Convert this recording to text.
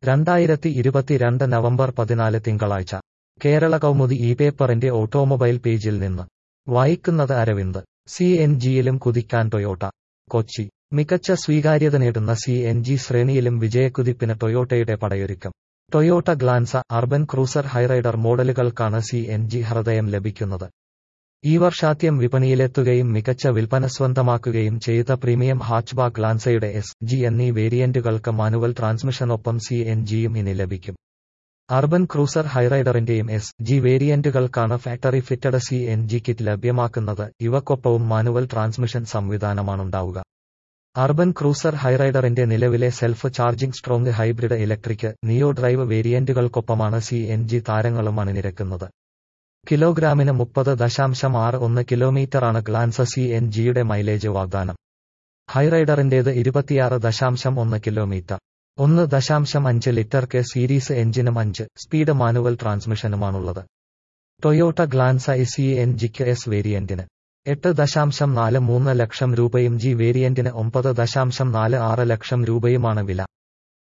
രണ്ടായിരത്തി ഇരുപത്തിരണ്ട് നവംബർ പതിനാല് തിങ്കളാഴ്ച കേരള കൗമുദി ഈ പേപ്പറിന്റെ ഓട്ടോമൊബൈൽ പേജിൽ നിന്ന് വായിക്കുന്നത് അരവിന്ദ് സി എൻ ജിയിലും കുതിക്കാൻ ടൊയോട്ട കൊച്ചി മികച്ച സ്വീകാര്യത നേടുന്ന സി എൻ ജി ശ്രേണിയിലും വിജയക്കുതിപ്പിന് ടൊയോട്ടയുടെ പടയൊരുക്കം Toyota Glanza Urban Cruiser Hyryder മോഡലുകൾക്കാണ് സി എൻ ജി ഹൃദയം ലഭിക്കുന്നത് ഈ വർഷാദ്യം വിപണിയിലെത്തുകയും മികച്ച വിൽപ്പന സ്വന്തമാക്കുകയും ചെയ്ത പ്രീമിയം ഹാച്ച്ബാക്ക് ഗ്ലാൻസയുടെ എസ് ജി എന്നീ വേരിയന്റുകൾക്ക് മാനുവൽ ട്രാൻസ്മിഷനൊപ്പം സി എൻ ജിയും ഇനി ലഭിക്കും അർബൻ ക്രൂസർ ഹൈറൈഡറിന്റെയും എസ് ജി വേരിയന്റുകൾക്കാണ് factory fitted C N G kit ലഭ്യമാക്കുന്നത് ഇവക്കൊപ്പവും മാനുവൽ ട്രാൻസ്മിഷൻ സംവിധാനമാണുണ്ടാവുക അർബൻ ക്രൂസർ ഹൈറൈഡറിന്റെ നിലവിലെ self charging strong hybrid electric neo drive വേരിയന്റുകൾക്കൊപ്പമാണ് സി എൻ ജി താരങ്ങളും അണിനിരക്കുന്നത് കിലോഗ്രാമിന് മുപ്പത് ദശാംശം ആറ് ഒന്ന് കിലോമീറ്ററാണ് ഗ്ലാൻസ സി എൻ ജിയുടെ മൈലേജ് വാഗ്ദാനം ഹൈറൈഡറിന്റേത് ഇരുപത്തിയാറ് ദശാംശം ഒന്ന് കിലോമീറ്റർ ഒന്ന് ദശാംശം അഞ്ച് ലിറ്റർ കെ സീരീസ് എഞ്ചിനും അഞ്ച് സ്പീഡ് മാനുവൽ ട്രാൻസ്മിഷനുമാണുള്ളത് ടൊയോട്ട ഗ്ലാൻസ സി എൻ ജിക്ക് എസ് വേരിയന്റിന് എട്ട് ദശാംശം നാല് മൂന്ന് ലക്ഷം രൂപയും ജി വേരിയന്റിന് ഒമ്പത് ദശാംശം നാല് ആറ് ലക്ഷം രൂപയുമാണ് വില